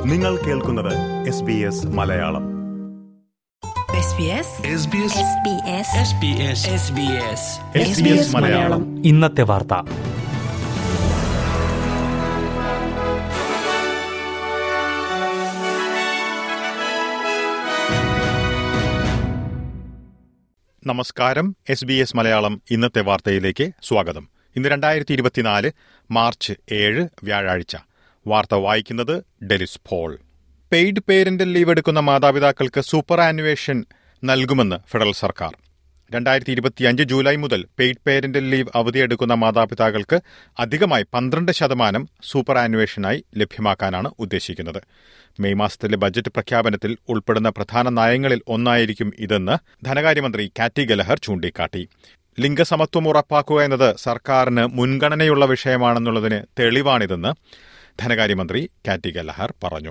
നിങ്ങൾ കേൾക്കുന്നത് S B S Malayalam SBS Malayalam ഇന്നത്തെ വാർത്ത നമസ്കാരം എസ് ബി എസ് മലയാളം ഇന്നത്തെ വാർത്തയിലേക്ക് സ്വാഗതം ഇന്ന് രണ്ടായിരത്തി ഇരുപത്തിനാല് മാർച്ച് ഏഴ് വ്യാഴാഴ്ച വാർത്ത വായിക്കുന്നത് Delys Paul paid parental leave എടുക്കുന്ന മാതാപിതാക്കൾക്ക് സൂപ്പർ ആനുവേഷൻ നൽകുമെന്ന് ഫെഡറൽ സർക്കാർ രണ്ടായിരത്തി ഇരുപത്തിയഞ്ച് ജൂലൈ മുതൽ പെയ്ഡ് പേരന്റൽ ലീവ് അവധിയെടുക്കുന്ന മാതാപിതാക്കൾക്ക് അധികമായി പന്ത്രണ്ട് ശതമാനം സൂപ്പർ ആനുവേഷനായി ലഭ്യമാക്കാനാണ് ഉദ്ദേശിക്കുന്നത് മെയ് മാസത്തിലെ ബജറ്റ് പ്രഖ്യാപനത്തിൽ ഉൾപ്പെടുന്ന പ്രധാന നയങ്ങളിൽ ഒന്നായിരിക്കും ഇതെന്ന് ധനകാര്യമന്ത്രി കാറ്റി ഗലഹർ ചൂണ്ടിക്കാട്ടി ലിംഗസമത്വം ഉറപ്പാക്കുക എന്നത് സർക്കാരിന് മുൻഗണനയുള്ള വിഷയമാണെന്നുള്ളതിന് തെളിവാണിതെന്ന് ധനകാര്യമന്ത്രി കാറ്റി ഗലഹർ പറഞ്ഞു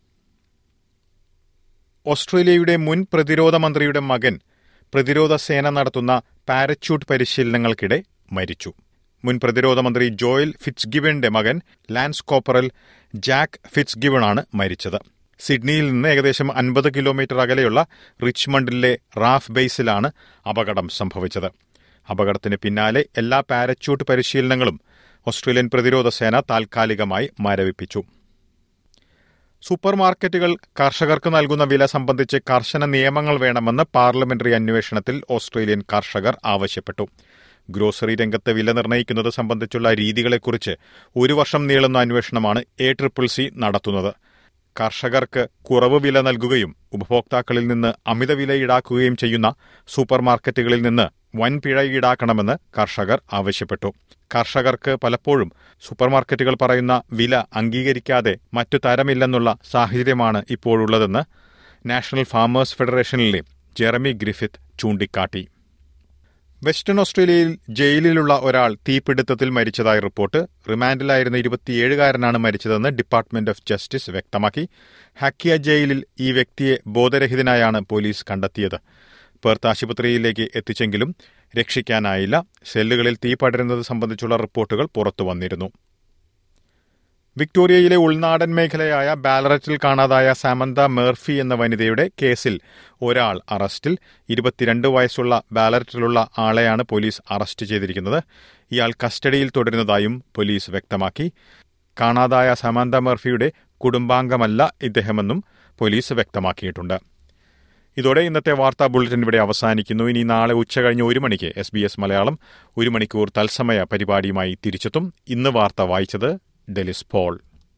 ഓസ്ട്രേലിയയുടെ മുൻ പ്രതിരോധ മന്ത്രിയുടെ മകൻ പ്രതിരോധ സേന നടത്തുന്ന പാരച്യൂട്ട് പരിശീലനങ്ങൾക്കിടെ മരിച്ചു മുൻ പ്രതിരോധ മന്ത്രി ജോയൽ ഫിറ്റ്സ്ഗിവന്റെ മകൻ ലാൻസ് കോപ്പറൽ ജാക്ക് ഫിറ്റ്സ്ഗിവണാണ് മരിച്ചത് സിഡ്നിയിൽ നിന്ന് ഏകദേശം അൻപത് കിലോമീറ്റർ അകലെയുള്ള റിച്ച്മണ്ടിലെ റാഫ് ബേസിലാണ് അപകടം സംഭവിച്ചത് അപകടത്തിന് പിന്നാലെ എല്ലാ പാരച്യൂട്ട് പരിശീലനങ്ങളും ഓസ്ട്രേലിയൻ പ്രതിരോധ സേന താൽക്കാലികമായി മരവിപ്പിച്ചു സൂപ്പർ മാർക്കറ്റുകൾ കർഷകർക്ക് നൽകുന്ന വില സംബന്ധിച്ച് കർശന നിയമങ്ങൾ വേണമെന്ന് പാർലമെന്ററി അന്വേഷണത്തിൽ ഓസ്ട്രേലിയൻ കർഷകർ ആവശ്യപ്പെട്ടു ഗ്രോസറി രംഗത്ത് വില നിർണ്ണയിക്കുന്നത് സംബന്ധിച്ചുള്ള രീതികളെക്കുറിച്ച് ഒരു വർഷം നീളുന്ന അന്വേഷണമാണ് എ ട്രിപ്പിൾ സി നടത്തുന്നത് കർഷകർക്ക് കുറവ് വില നൽകുകയും ഉപഭോക്താക്കളിൽ നിന്ന് അമിത വില ഈടാക്കുകയും ചെയ്യുന്ന സൂപ്പർ മാർക്കറ്റുകളിൽ നിന്ന് വൻ പിഴ ഈടാക്കണമെന്ന് കർഷകർ ആവശ്യപ്പെട്ടു കർഷകർക്ക് പലപ്പോഴും സൂപ്പർമാർക്കറ്റുകൾ പറയുന്ന വില അംഗീകരിക്കാതെ മറ്റു തരമില്ലെന്നുള്ള സാഹചര്യമാണ് ഇപ്പോഴുള്ളതെന്ന് നാഷണൽ ഫാമേഴ്സ് ഫെഡറേഷനിലെ ജെറമി ഗ്രിഫിത്ത് ചൂണ്ടിക്കാട്ടി വെസ്റ്റേൺ ഓസ്ട്രേലിയയിൽ ജയിലിലുള്ള ഒരാൾ തീപിടുത്തത്തിൽ മരിച്ചതായി റിപ്പോർട്ട് റിമാൻഡിലായിരുന്ന ഇരുപത്തിയേഴുകാരനാണ് മരിച്ചതെന്ന് ഡിപ്പാർട്ട്മെന്റ് ഓഫ് ജസ്റ്റിസ് വ്യക്തമാക്കി ഹക്കിയ ജയിലിൽ ഈ വ്യക്തിയെ ബോധരഹിതനായാണ് പോലീസ് കണ്ടെത്തിയത് പേർത്ത് ആശുപത്രിയിലേക്ക് എത്തിച്ചെങ്കിലും രക്ഷിക്കാനായില്ല സെല്ലുകളിൽ തീ പടരുന്നത് സംബന്ധിച്ചുള്ള റിപ്പോർട്ടുകൾ പുറത്തുവന്നിരുന്നു വിക്ടോറിയയിലെ ഉൾനാടൻ മേഖലയായ ബാലററ്റിൽ കാണാതായ സാമന്ത മേർഫി എന്ന വനിതയുടെ കേസിൽ ഒരാൾ അറസ്റ്റിൽ ഇരുപത്തിരണ്ട് വയസ്സുള്ള ബാലററ്റിലുള്ള ആളെയാണ് പോലീസ് അറസ്റ്റ് ചെയ്തിരിക്കുന്നത് ഇയാൾ കസ്റ്റഡിയിൽ തുടരുന്നതായും പോലീസ് വ്യക്തമാക്കി കാണാതായ സാമന്ത മേർഫിയുടെ കുടുംബാംഗമല്ല ഇദ്ദേഹമെന്നും പോലീസ് വ്യക്തമാക്കിയിട്ടുണ്ട് ഇതോടെ ഇന്നത്തെ വാർത്താ ബുള്ളറ്റിൻ ഇവിടെ അവസാനിക്കുന്നു ഇനി നാളെ ഉച്ചകഴിഞ്ഞ് ഒരു മണിക്ക് എസ് ബി എസ് മലയാളം ഒരു മണിക്കൂർ തത്സമയ പരിപാടിയുമായി തിരിച്ചെത്തും ഇന്ന് വാർത്ത വായിച്ചത് ഡെലിസ് പോൾ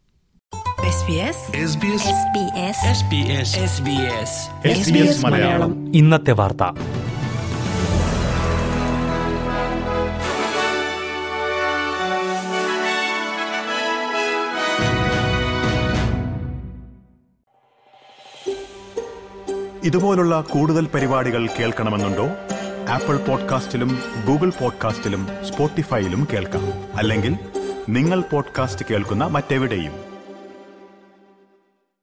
SBS മലയാളം ഇന്നത്തെ വാർത്ത ഇതുപോലുള്ള കൂടുതൽ പരിപാടികൾ കേൾക്കണമെന്നുണ്ടോ ആപ്പിൾ പോഡ്കാസ്റ്റിലും ഗൂഗിൾ പോഡ്കാസ്റ്റിലും സ്പോട്ടിഫൈയിലും കേൾക്കാം അല്ലെങ്കിൽ നിങ്ങൾ പോഡ്കാസ്റ്റ് കേൾക്കുന്ന മറ്റെവിടെയും